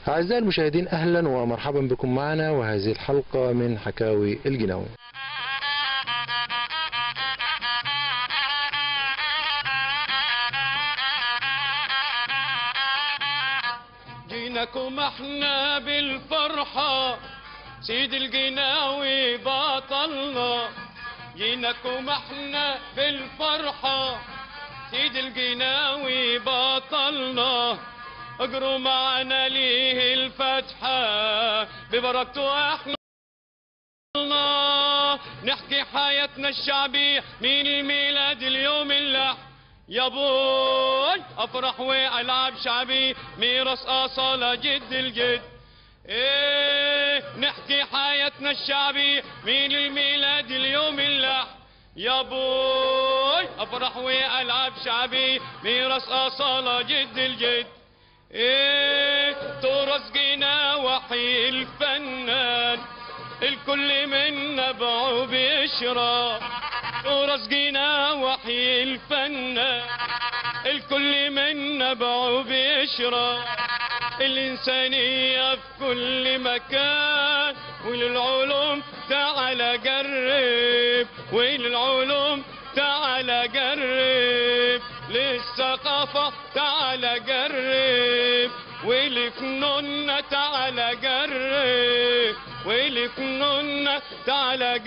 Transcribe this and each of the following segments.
أعزائي المشاهدين أهلا ومرحبا بكم معنا وهذه الحلقة من حكاوي الجناوي جيناكم احنا بالفرحة سيد الجناوي بطلنا جيناكم احنا بالفرحة سيد الجناوي بطلنا اجروا معنا ليه الفتحة ببركته احنا نحكي حياتنا الشعبية من الميلاد اليوم اللح يا بوي افرح والعب شعبي ميراث اصالة جد الجد ايه نحكي حياتنا الشعبي من الميلاد اليوم اللح يا بوي افرح والعب شعبي ميراث اصالة جد الجد ايه تراث جينا وحي الفنان الكل من نبعه بيشرب تراث جينا وحي الفنان الكل من نبعه بيشرب الإنسانية في كل مكان وللعلوم تعال جرب وللعلوم تعال جرب للثقافة تعال جرب ولفنوننا تعال جرب ولفنوننا تعال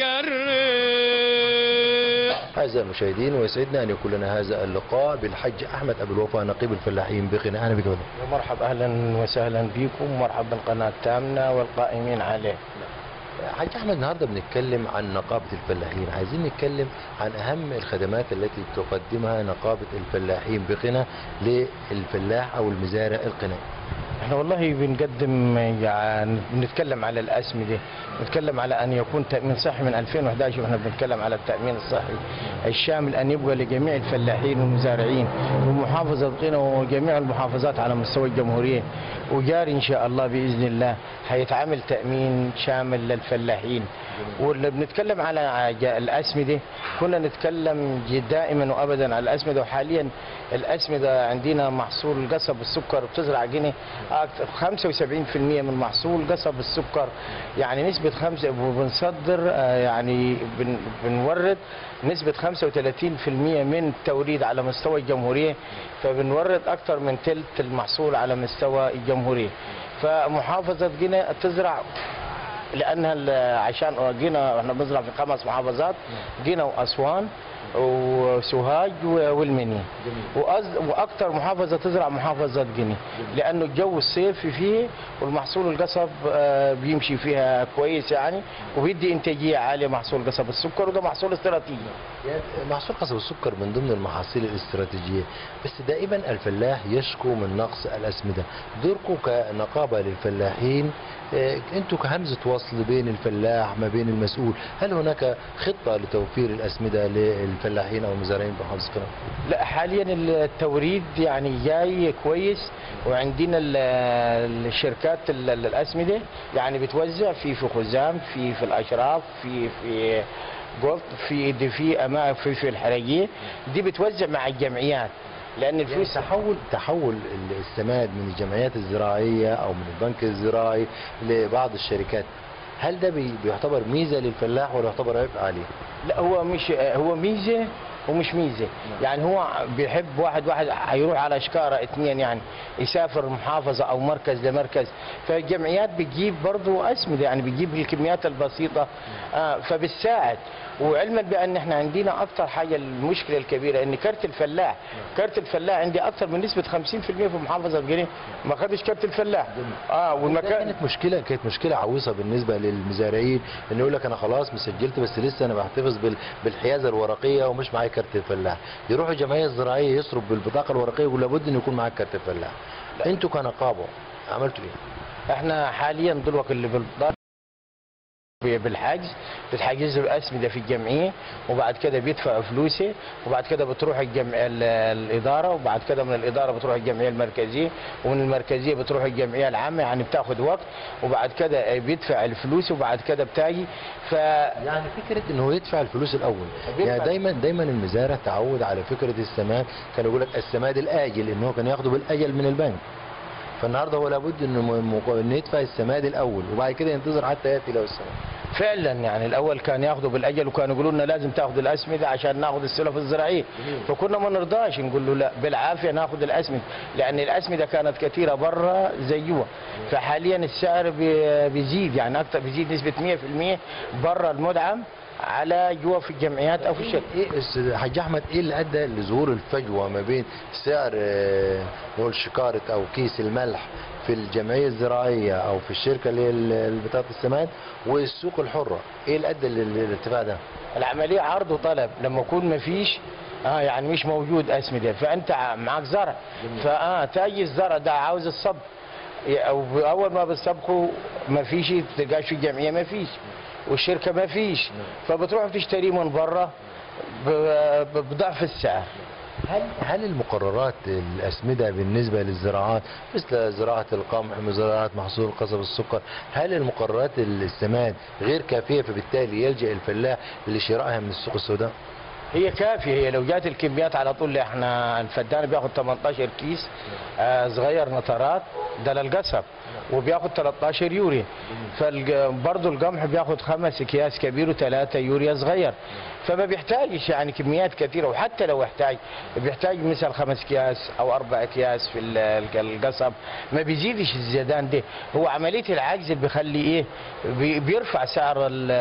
جرب أعزائي المشاهدين ويسعدنا أن يكون لنا هذا اللقاء بالحج أحمد أبو الوفا نقيب الفلاحين بقنا أهلا بك يا فندم. مرحب اهلا وسهلا بكم ومرحبا بالقناه تامنه والقائمين عليه حاج أحمد النهاردة بنتكلم عن نقابة الفلاحين عايزين نتكلم عن أهم الخدمات التي تقدمها نقابة الفلاحين بقنا للفلاح أو المزارع القنائي احنا والله بنقدم يعني بنتكلم على الاسمده نتكلم على ان يكون تامين صحي من 2011 واحنا بنتكلم على التامين الصحي الشامل ان يبقى لجميع الفلاحين والمزارعين ومحافظه قنا وجميع المحافظات على مستوى الجمهوريه وجاري ان شاء الله باذن الله هيتعمل تامين شامل للفلاحين واللي بنتكلم على ج- الاسمده كنا نتكلم ج- دائما وابدا على الاسمده وحاليا الاسمده عندنا محصول قصب السكر بتزرع جنيه أكتر- 75% من محصول قصب السكر يعني نسبه خمسة وبنصدر آه، يعني بن- بنورد نسبه 35% من التوريد على مستوى الجمهوريه فبنورد اكثر من ثلث المحصول على مستوى الجمهوريه فمحافظه جنة تزرع لانها ال- عشان جينا احنا بنزرع في خمس محافظات جينا واسوان وسوهاج و- والمنيا وأز- واكثر محافظه تزرع محافظه جني لانه الجو الصيفي فيه والمحصول القصب آه، بيمشي فيها كويس يعني وبيدي انتاجيه عاليه محصول قصب السكر وده محصول استراتيجي يعني محصول قصب السكر من ضمن المحاصيل الاستراتيجية بس دائما الفلاح يشكو من نقص الأسمدة دوركم كنقابة للفلاحين آه، انتوا كهمزة وصل بين الفلاح ما بين المسؤول هل هناك خطة لتوفير الأسمدة للفلاحين أو المزارعين بمحافظة قنا؟ لا حاليا التوريد يعني جاي كويس وعندنا ال- الشركات ال- ال- الاسمده يعني بتوزع في في خزام في في الاشراف في في جولف في دي في أما في في الحرقيه دي بتوزع مع الجمعيات لان يعني الفلوس تحول تحول السماد من الجمعيات الزراعية أو من البنك الزراعي لبعض الشركات هل ده بي- بيعتبر ميزة للفلاح ولا يعتبر عبء عليه؟ لا هو مش هو ميزه ومش ميزه يعني هو بيحب واحد واحد هيروح على شكاره اثنين يعني يسافر محافظه او مركز لمركز فالجمعيات بتجيب برضه اسمده يعني بتجيب الكميات البسيطه آه فبتساعد وعلما بان احنا عندنا اكثر حاجه المشكله الكبيره ان كارت الفلاح كارت الفلاح عندي اكثر من نسبه 50% في محافظه جنيه ما خدش كارت الفلاح اه ده والمكان كانت مشكله كانت مشكله عويصه بالنسبه للمزارعين انه يقول لك انا خلاص مسجلت بس لسه انا بحتفظ بال- بالحيازه الورقيه ومش معايا كارت الفلاح يروح الجمعيه الزراعيه يصرف بالبطاقه الورقيه ويقول لابد ان يكون معاك كارت الفلاح انتوا كنقابه عملتوا ايه؟ احنا حاليا دلوقتي اللي بالضبط بالحجز بتحجز له الاسمده في الجمعيه وبعد كده بيدفع فلوسه وبعد كده بتروح الجمع ال- الاداره وبعد كده من الاداره بتروح الجمعيه المركزيه ومن المركزيه بتروح الجمعيه العامه يعني بتاخد وقت وبعد كده بيدفع الفلوس وبعد كده بتاجي ف يعني فكره انه هو يدفع الفلوس الاول بيدفع. يعني دايما دايما المزارع تعود على فكره السماد كان يقول لك السماد الاجل انه هو كان ياخده بالاجل من البنك فالنهارده هو لابد انه م- م- انه يدفع السماد الاول وبعد كده ينتظر حتى ياتي له السماد فعلا يعني الاول كان ياخذوا بالاجل وكانوا يقولوا لنا لازم تاخذ الاسمده عشان ناخذ السلف الزراعيه فكنا ما نرضاش نقول له لا بالعافيه ناخذ الاسمده لان الاسمده كانت كثيره برا زيوها فحاليا السعر بي- بيزيد يعني اكثر بيزيد نسبه 100% برا المدعم على جوا في الجمعيات او في الشركه ايه أستاذ حاج احمد ايه اللي ادى لظهور الفجوه ما بين سعر آه، نقول شكاره او كيس الملح في الجمعيه الزراعيه او في الشركه اللي هي ال- بتاعه السماد والسوق الحره ايه اللي ادى لل- للارتفاع ده العمليه عرض وطلب لما يكون ما فيش اه يعني مش موجود اسمده فانت ع- معك زرع فاه تاجي الزرع ده عاوز الصب او اول ما بتصبحه ما فيش تلقاش في الجمعيه ما فيش والشركه ما فيش فبتروح تشتريه من بره ب- ب- بضعف السعر هل هل المقررات الاسمده بالنسبه للزراعات مثل زراعه القمح وزراعه محصول القصب السكر هل المقررات السماد غير كافيه فبالتالي يلجا الفلاح لشرائها من السوق السوداء؟ هي كافيه هي لو جات الكميات على طول احنا الفدان بياخد 18 كيس آه صغير نطرات ده للقصب وبياخد 13 يوريا فبرضه القمح بياخد خمس اكياس كبير وثلاثه يوريا صغير فما بيحتاجش يعني كميات كثيره وحتى لو احتاج بيحتاج مثلا خمس اكياس او اربع اكياس في ال- ال- القصب ما بيزيدش الزيادان ده هو عمليه العجز اللي بيخلي ايه بي- بيرفع سعر ال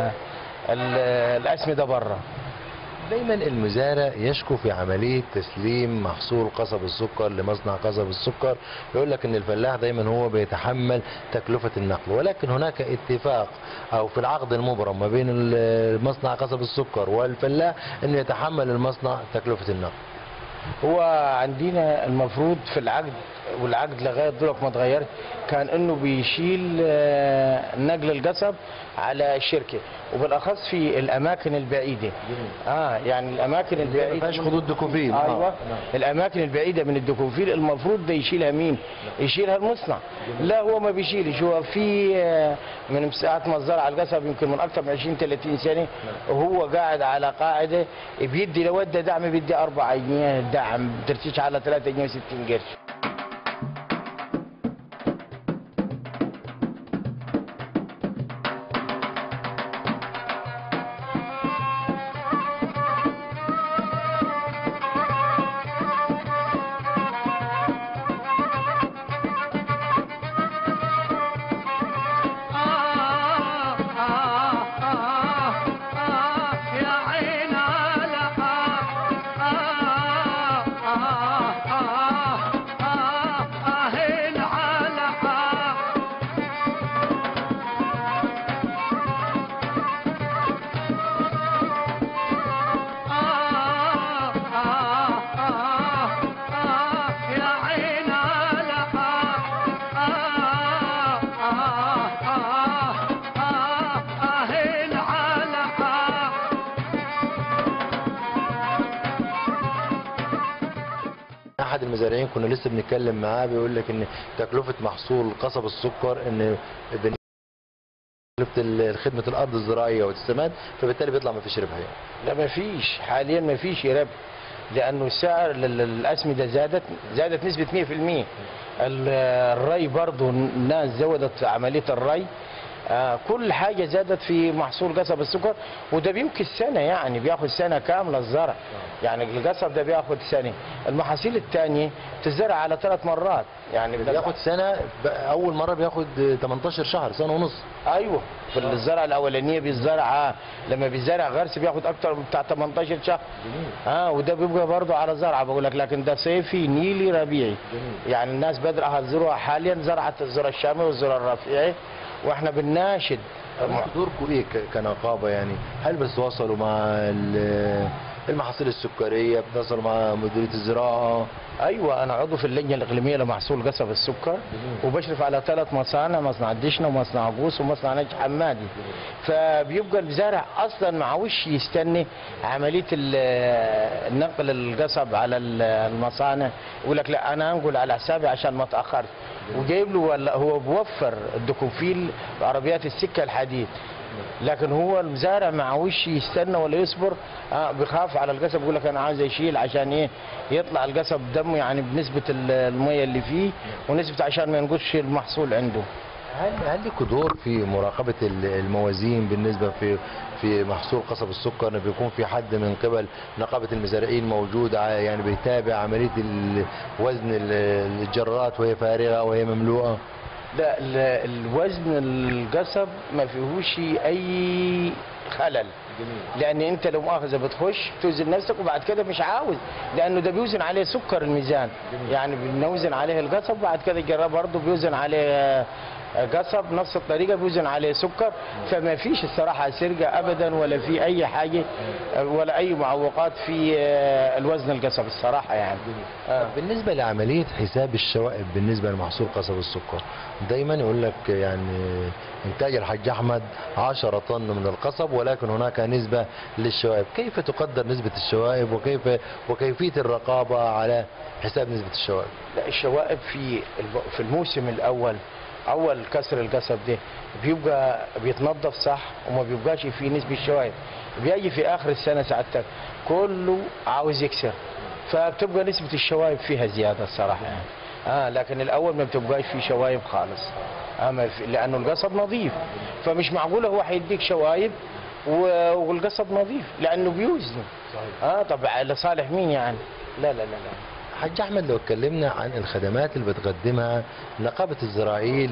ال الاسمده بره دايما المزارع يشكو في عملية تسليم محصول قصب السكر لمصنع قصب السكر يقول لك ان الفلاح دايما هو بيتحمل تكلفة النقل ولكن هناك اتفاق او في العقد المبرم ما بين ال- مصنع قصب السكر والفلاح انه يتحمل المصنع تكلفة النقل هو عندنا المفروض في العقد والعقد لغايه دلوقتي ما اتغير كان انه بيشيل آه، نقل القصب على الشركه وبالاخص في الاماكن البعيده اه يعني الاماكن ما البعيده فيهاش خطوط دكوفيل ايوه آه. الاماكن البعيده من الدكوفيل المفروض ده يشيلها مين يشيلها المصنع لا هو ما بيشيلش هو في آه، من ساعه ما الزرع القصب يمكن من اكثر من 20 30 سنه وهو قاعد على قاعده بيدي لو ادى دعم بيدي 4 جنيه دعم بترتيش على 3 جنيه و60 قرش يا عين على هين على يا عين على هين على احد المزارعين كنا لسه بنتكلم معاه بيقول لك ان تكلفه محصول قصب السكر ان بن- تكلفه ال- خدمه الارض الزراعيه والسماد فبالتالي بيطلع ما فيش ربحيه لا ما فيش حاليا ما فيش ربح لانه السعر لل- الاسمده زادت زادت نسبه 100% ال- الري برضه الناس زودت عمليه الري آه، كل حاجه زادت في محصول قصب السكر وده بيمكن سنه يعني بياخد سنه كامله الزرع يعني القصب ده بياخد سنه المحاصيل الثانيه تزرع على ثلاث مرات يعني بياخد سنه ب- اول مره بياخد 18 شهر سنه ونص ايوه في الزرع الاولانيه بالزرع آه، لما بيزرع غرس بياخد اكتر من بتاع 18 شهر اه وده بيبقى برضه على زرعه بقول لك لكن ده صيفي نيلي ربيعي يعني الناس بدرة هتزرعها حاليا زرعت الذره الشامي والذره الرفيعي واحنا بنناشد دوركم ايه ك- كنقابه يعني هل بتتواصلوا مع ال- المحاصيل السكريه بتتواصلوا مع مديريه الزراعه ايوه انا عضو في اللجنه الاقليميه لمحصول قصب السكر وبشرف على ثلاث مصانع مصنع الدشنا ومصنع بوس ومصنع نجح حمادي فبيبقى الزارع اصلا معوش يستني عمليه ال- النقل القصب على ال- المصانع يقول لك لا انا انقل على حسابي عشان ما اتاخرش وجايب له ولا هو بوفر الدكوفيل بعربيات السكه الحديد لكن هو المزارع معوش يستنى ولا يصبر آه بيخاف على القصب يقول لك انا عايز اشيل عشان ايه يطلع القصب دمه يعني بنسبه ال- الميه اللي فيه ونسبه عشان ما ينقصش المحصول عنده هل هل لكم دور في مراقبه ال- الموازين بالنسبه في في محصول قصب السكر ان بيكون في حد من قبل نقابه المزارعين موجود ع- يعني بيتابع عمليه ال- وزن ال- الجرات وهي فارغه وهي مملوءه لا ال- الوزن القصب ما فيهوش اي خلل لان انت لو مؤاخذه بتخش توزن نفسك وبعد كده مش عاوز لانه ده بيوزن عليه سكر الميزان يعني بنوزن عليه القصب بعد كده الجراب برضه بيوزن عليه آه، قصب نفس الطريقه بيوزن عليه سكر فما فيش الصراحه سرقه ابدا ولا في اي حاجه آه، ولا اي معوقات في آه، الوزن القصب الصراحه يعني آه. بالنسبة لعملية حساب الشوائب بالنسبة لمحصول قصب السكر دايما يقول لك يعني إنتاج الحاج أحمد 10 طن من القصب ولكن هناك نسبة للشوائب كيف تقدر نسبة الشوائب وكيف وكيفية الرقابة على حساب نسبة الشوائب لا الشوائب في الب- في الموسم الاول اول كسر القصب ده بيبقى بيتنظف صح وما بيبقاش فيه نسبه شوائب بيجي في اخر السنه سعادتك كله عاوز يكسر فبتبقى نسبه الشوائب فيها زياده الصراحه يعني اه لكن الاول ما بتبقاش فيه شوائب خالص آه ما في لانه القصب نظيف فمش معقوله هو هيديك شوائب و- والقصب نظيف لانه بيوزنه اه طب لصالح مين يعني لا لا لا لا حاج أحمد لو اتكلمنا عن الخدمات اللي بتقدمها نقابة الزراعيين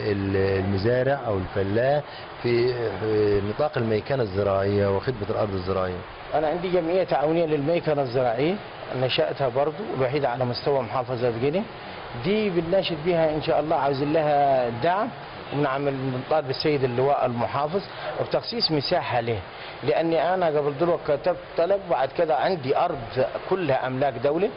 للمزارع أو الفلاح في في نطاق الميكنة الزراعية وخدمة الأرض الزراعية أنا عندي جمعية تعاونية للميكنة الزراعية نشأتها برضو الوحيدة على مستوى محافظة بجنة دي بنناشد بها إن شاء الله عاوزين لها دعم وبنعمل بنطالب السيد اللواء المحافظ بتخصيص مساحة له لأني أنا قبل دلوقتي كتبت طلب بعد كده عندي أرض كلها أملاك دولة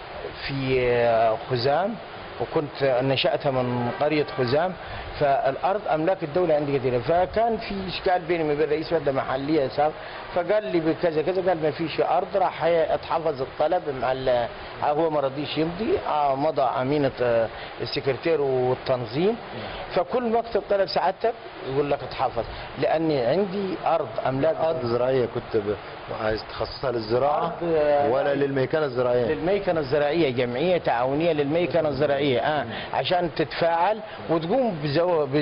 في خزام وكنت نشأتها من قرية خزام فالأرض أملاك الدولة عندي كثيرة فكان في إشكال بيني وبين رئيس وحدة محلية سابق فقال لي بكذا كذا قال ما فيش أرض راح اتحفظ الطلب مع ال- هو ما رضيش يمضي آه، مضى أمينة آه، السكرتير والتنظيم فكل ما اكتب طلب سعادتك يقول لك اتحفظ لأني عندي أرض أملاك أرض زراعية كنت ب- عايز تخصصها للزراعة أرض- ولا للميكنة الزراعية للميكنة الزراعية جمعية تعاونية للميكنة الزراعية آه عشان تتفاعل وتقوم بزو... ب...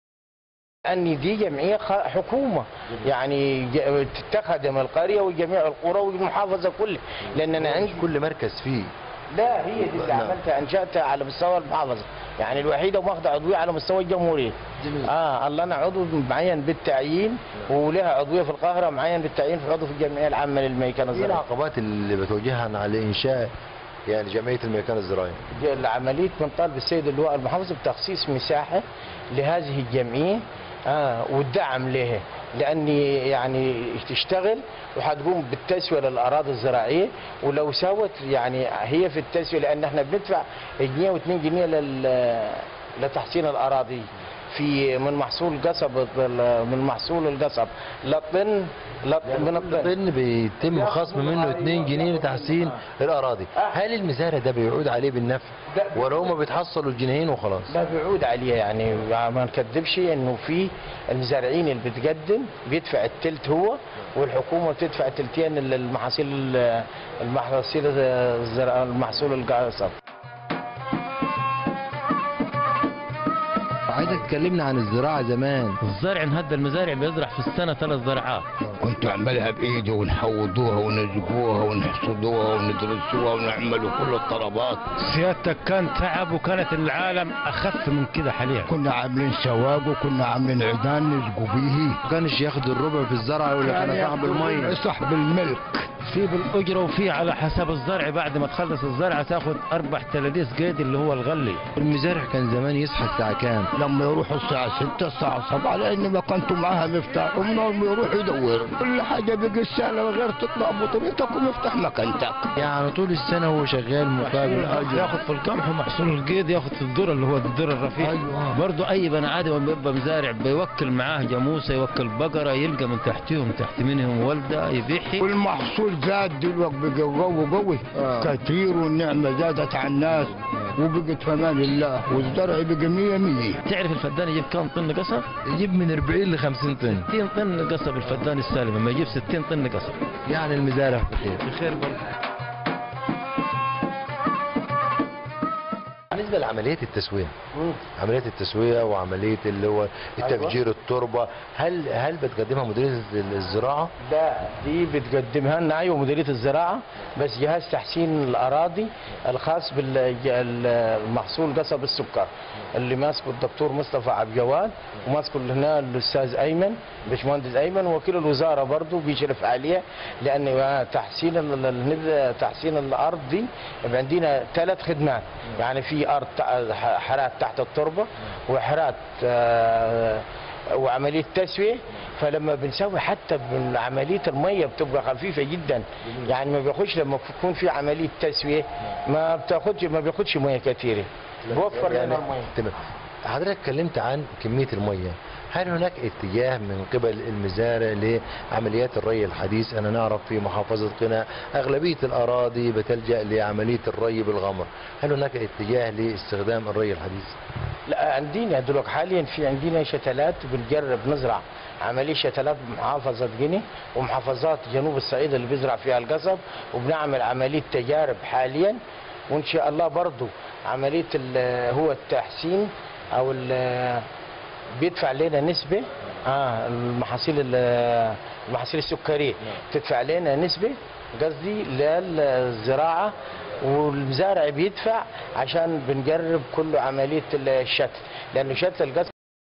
أن دي جمعية خ- حكومة يعني ج- تخدم القرية وجميع القرى والمحافظة كلها لأن أنا عندي كل مركز فيه لا هي دي اللي نعم. عملتها أنشأتها على مستوى المحافظة يعني الوحيدة واخدة عضوية على مستوى الجمهورية جميل. اه الله انا عضو معين بالتعيين ولها عضوية في القاهرة معين بالتعيين في عضو في الجمعية العامة للميكنة ايه الزراعية العقبات اللي بتواجهها على انشاء يعني جمعيه الميكنه الزراعيه العملية من طالب السيد اللواء المحافظ بتخصيص مساحة لهذه الجمعية آه والدعم لها لأني يعني تشتغل وحتقوم بالتسوية للأراضي الزراعية ولو سوت يعني هي في التسوية لأن احنا بندفع جنيه واثنين جنيه لل لتحسين الأراضي في من محصول قصب من محصول القصب لطن لط من الطن الطن بيتم خصم منه 2 جنيه لتحسين الاراضي هل المزارع ده بيعود عليه بالنفع ولا هم بيتحصلوا الجنيهين وخلاص لا بيعود عليها يعني ما نكذبش انه في المزارعين اللي بتقدم بيدفع التلت هو والحكومه بتدفع التلتين المحاصيل المحاصيل الزراعة المحصول القصب عايزك تكلمنا عن الزراعه زمان الزرع نهدى المزارع بيزرع في السنة ثلاث زرعات كنت اعملها بايدي ونحوضوها ونزقوها ونحصدوها وندرسوها ونعملوا كل الطلبات سيادتك كان تعب وكانت العالم اخف من كده حاليا كنا عاملين سواق وكنا عاملين عيدان نسقوا بيه ما كانش ياخد الربع في الزرع يقول لك انا صاحب الميه صاحب الملك في بالاجره وفي على حسب الزرع بعد ما تخلص الزرع تاخد اربع تلاديس قيد اللي هو الغلي المزارع كان زمان يصحى الساعه كام لما يروحوا الساعة 6 الساعة 7 لأن ما كنتوا معاها مفتاح ومنهم يروح يدور كل حاجة بقى السنة غير تطلع بطريقتك ومفتاح مكانتك يعني طول السنه هو شغال مقابل اجر ياخد في القمح محصول القيد ياخد في الذره اللي هو الذره الرفيع أيوة. برضه أي بني آدم لما بيبقى مزارع بيوكل معاه جاموسة يوكل بقرة يلقى من تحتهم تحت منهم والدة يبيعها والمحصول زاد دلوقتي بقى قوي قوي آه. كثير والنعمة زادت على الناس وبقت في امان الله والزرع بقى 100 100 تعرف الفدان يجيب كم طن قصب؟ يجيب من 40 ل 50 طن 60 طن قصب الفدان السالم ما يجيب 60 طن قصب يعني المزارع بخير بخير برضه بالنسبه لعمليه التسويه عمليه التسويه وعمليه اللي هو التفجير التربه هل هل بتقدمها مديريه الزراعه لا دي بتقدمها لنا ايوه مديريه الزراعه بس جهاز تحسين الاراضي الخاص بالمحصول قصب السكر اللي ماسكه الدكتور مصطفى عبد الجواد وماسكه هنا الاستاذ ايمن باشمهندس ايمن وكيل الوزاره برضه بيشرف عليه لان تحسين ال- ال- تحسين الارض دي يبقى عندنا ثلاث خدمات يعني في ارض تع- حارات تحت التربه وحارات آه، وعمليه تسويه فلما بنسوي حتى من عمليه الميه بتبقى خفيفه جدا يعني ما بياخدش لما يكون في عمليه تسويه ما بتاخدش ما بياخدش ميه كثيره بوفر لنا الميه تمام حضرتك اتكلمت عن كميه الميه هل هناك اتجاه من قبل المزارع لعمليات الري الحديث انا نعرف في محافظه قنا اغلبيه الاراضي بتلجا لعمليه الري بالغمر هل هناك اتجاه لاستخدام الري الحديث لا عندنا دلوقتي حاليا في عندنا شتلات بنجرب نزرع عملية شتلات بمحافظة جني ومحافظات جنوب الصعيد اللي بيزرع فيها القصب وبنعمل عملية تجارب حاليا وإن شاء الله برضو عملية ال- هو التحسين أو ال- بيدفع لنا نسبة اه المحاصيل ال- المحاصيل السكرية تدفع لنا نسبة قصدي للزراعة والمزارع بيدفع عشان بنجرب كل عملية الشتل لأنه شتل القصب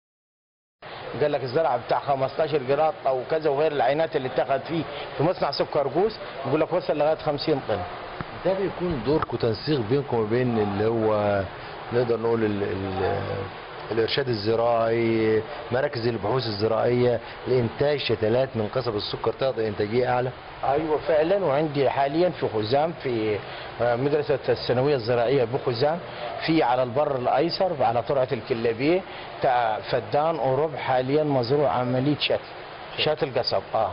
قال لك الزرع بتاع 15 قراط او كذا وغير العينات اللي اتخذ فيه في مصنع سكر جوز بيقول لك وصل لغايه 50 طن ده بيكون دوركم تنسيق بينكم وبين اللي هو نقدر نقول ال ال الارشاد الزراعي مراكز البحوث الزراعيه لانتاج شتلات من قصب السكر تعطي انتاجيه اعلى ايوه فعلا وعندي حاليا في خزام في مدرسه الثانويه الزراعيه بخزام في على البر الايسر على ترعه الكلابيه تاع فدان وربع حاليا مزروع عمليه شتل شتل قصب اه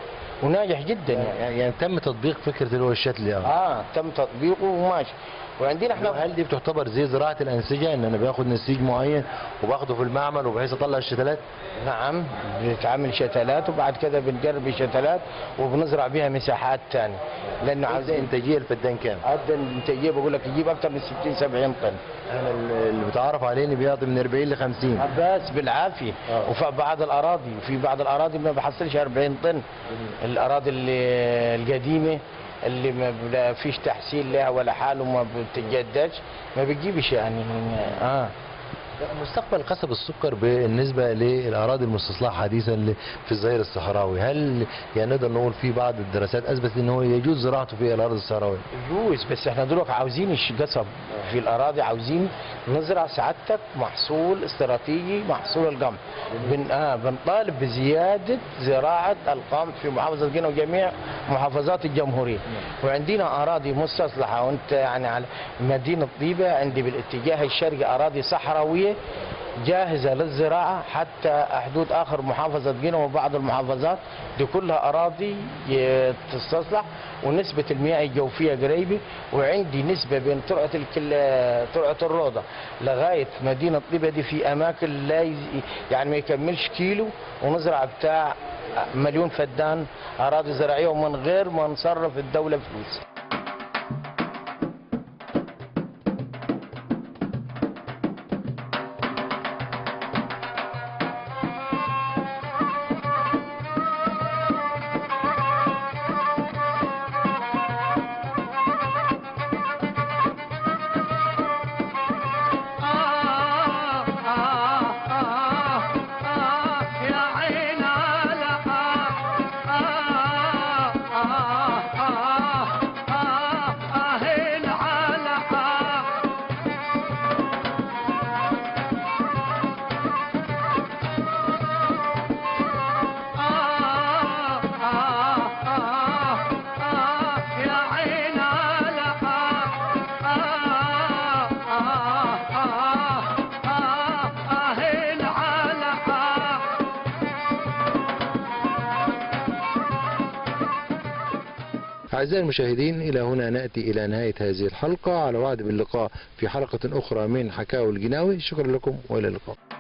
وناجح جدا يعني يعني, يعني تم تطبيق فكره اللي هو الشتل يعني اه تم تطبيقه وماشي وعندنا احنا هل دي بتعتبر زي زراعه الانسجه ان انا باخد نسيج معين وباخده في المعمل وبحيث اطلع الشتلات نعم بتعمل شتلات وبعد كده بنجرب الشتلات وبنزرع بيها مساحات ثانيه لانه عايز عايزين انتاجيه الفدان كام عدد الانتاجيه بقول لك يجيب اكثر من 60 70 طن انا اللي بتعرف عليه انه بيعطي من 40 ل 50 بس بالعافيه آه. وفي بعض الاراضي وفي بعض الاراضي ما بحصلش 40 طن الاراضي اللي القديمه اللي ما بلا فيش تحسين لها ولا حال وما بتتجددش ما بتجيبش يعني اه مستقبل قصب السكر بالنسبه للاراضي المستصلحه حديثا ل- في الظهير الصحراوي هل يعني نقدر نقول في بعض الدراسات اثبتت ان هو يجوز زراعته في الارض الصحراويه يجوز بس احنا دلوقتي عاوزين الش- قصب في الاراضي عاوزين نزرع سعادتك محصول استراتيجي محصول القمح بن آه بنطالب بزياده زراعه القمح في محافظه قنا وجميع محافظات الجمهوريه وعندنا اراضي مستصلحه وانت يعني على مدينه طيبه عندي بالاتجاه الشرقي اراضي صحراويه جاهزه للزراعه حتى حدود اخر محافظه قنا وبعض المحافظات دي كلها اراضي ي- تستصلح ونسبه المياه الجوفيه قريبه وعندي نسبه بين ترعه الكل ترعه الروضه لغايه مدينه طيبه دي في اماكن لا يز- يعني ما يكملش كيلو ونزرع بتاع مليون فدان اراضي زراعيه ومن غير ما نصرف الدوله فلوس آه آه آه آه يا عين على آه آه آه آه أعزائي المشاهدين إلى هنا نأتي إلى نهاية هذه الحلقة على وعد باللقاء في حلقة أخرى من حكاوي الجناوي شكرا لكم وإلى اللقاء